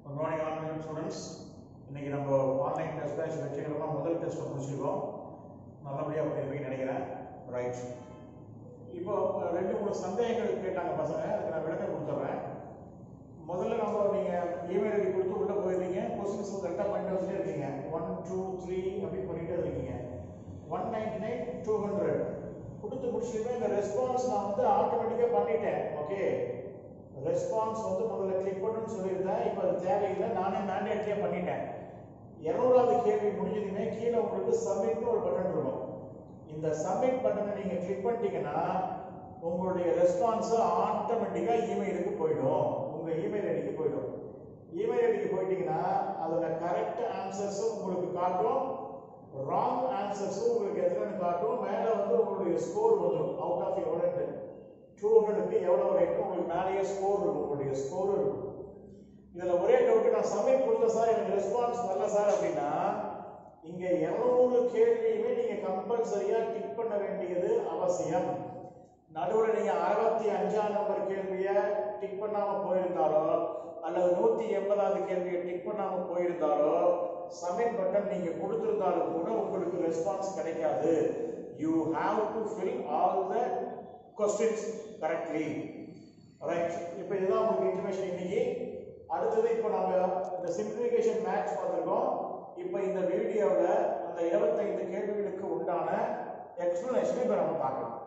good morning online students இன்னைக்கு நம்ம online test batch வெற்றிகரமாக முதல் டெஸ்ட்டை முடிச்சிருக்கோம் நல்லபடியாக பண்ணியிருப்பீங்கன்னு நினைக்கிறேன் ரைட் இப்போ அஹ், ரெண்டு மூணு சந்தேகங்கள் கேட்டாங்க பசங்க அதுக்கு நான் விளக்கம் கொடுத்துட்றேன் முதல்ல நம்ம நீங்கள் இமெயில் ஐடி கொடுத்து உள்ளே போயிருந்தீங்க கொஸ்டின்ஸ் கரெக்டாக பண்ணிட்டு வந்துட்டே இருக்கீங்க ஒன் டூ த்ரீ அப்படி பண்ணிட்டே இருக்கீங்க one ninety nine two hundred கொடுத்து முடிச்சிருக்கேன் இந்த ரெஸ்பான்ஸ் நான் வந்து ஆட்டோமேட்டிக்காக பண்ணிட்டேன் ஓகே ரெஸ்பான்ஸ் வந்து முதல்ல கிளிக் பண்ணுன்னு சொல்லியிருந்தேன் இப்போ அது தேவையில்லை நானே மேண்டேட்டியாக பண்ணிட்டேன் இரநூறாவது கேள்வி முடிஞ்சதுமே கீழே உங்களுக்கு சப்மிட்னு ஒரு பட்டன் இருக்கும் இந்த சப்மிட் பட்டனை நீங்கள் கிளிக் பண்ணிட்டீங்கன்னா உங்களுடைய ரெஸ்பான்ஸ் ஆட்டோமேட்டிக்காக இமெயிலுக்கு போயிடும் உங்கள் இமெயில் ஐடிக்கு போயிடும் இமெயில் ஐடிக்கு போயிட்டீங்கன்னா அதோட கரெக்ட் ஆன்சர்ஸும் உங்களுக்கு காட்டும் ராங் ஆன்சர்ஸும் உங்களுக்கு எத்தனைன்னு காட்டும் மேலே வந்து உங்களுடைய ஸ்கோர் வந்துடும் அவுட் ஆஃப் எவ்வளோன்ட்டு டூ ஹண்ட்ரடுக்கு எவ்வளோ வரைக்கும் உங்களுக்கு மேலேயே ஸ்கோர் இருக்கும் உங்களுடைய ஸ்கோர் இருக்கும் இதில் ஒரே டவுட் நான் சப்மிட் கொடுத்தேன் சார் எனக்கு ரெஸ்பான்ஸ் வரல சார் அப்படின்னா இங்கே இரநூறு கேள்வியுமே நீங்கள் கம்பல்சரியாக டிக் பண்ண வேண்டியது அவசியம் நடுவில் நீங்கள் அறுபத்தி அஞ்சாம் நம்பர் கேள்வியை டிக் பண்ணாமல் போயிருந்தாலோ அல்லது நூற்றி எண்பதாவது கேள்வியை டிக் பண்ணாமல் போயிருந்தாலோ சப்மிட் பட்டன் நீங்கள் கொடுத்துருந்தாலும் கூட உங்களுக்கு ரெஸ்பான்ஸ் கிடைக்காது you have to fill all the questions correctly right இப்போ இதுதான் உங்களுக்கு இன்ஃபர்மேஷன் இன்னைக்கு அடுத்தது இப்போ நம்ம இந்த சிம்பிளிஃபிகேஷன் மேட்ச் பார்த்துருக்கோம் இப்போ இந்த வீடியோவில் அந்த இருபத்தைந்து கேள்விகளுக்கு உண்டான எக்ஸ்பிளனேஷன் இப்போ நம்ம பார்க்கலாம்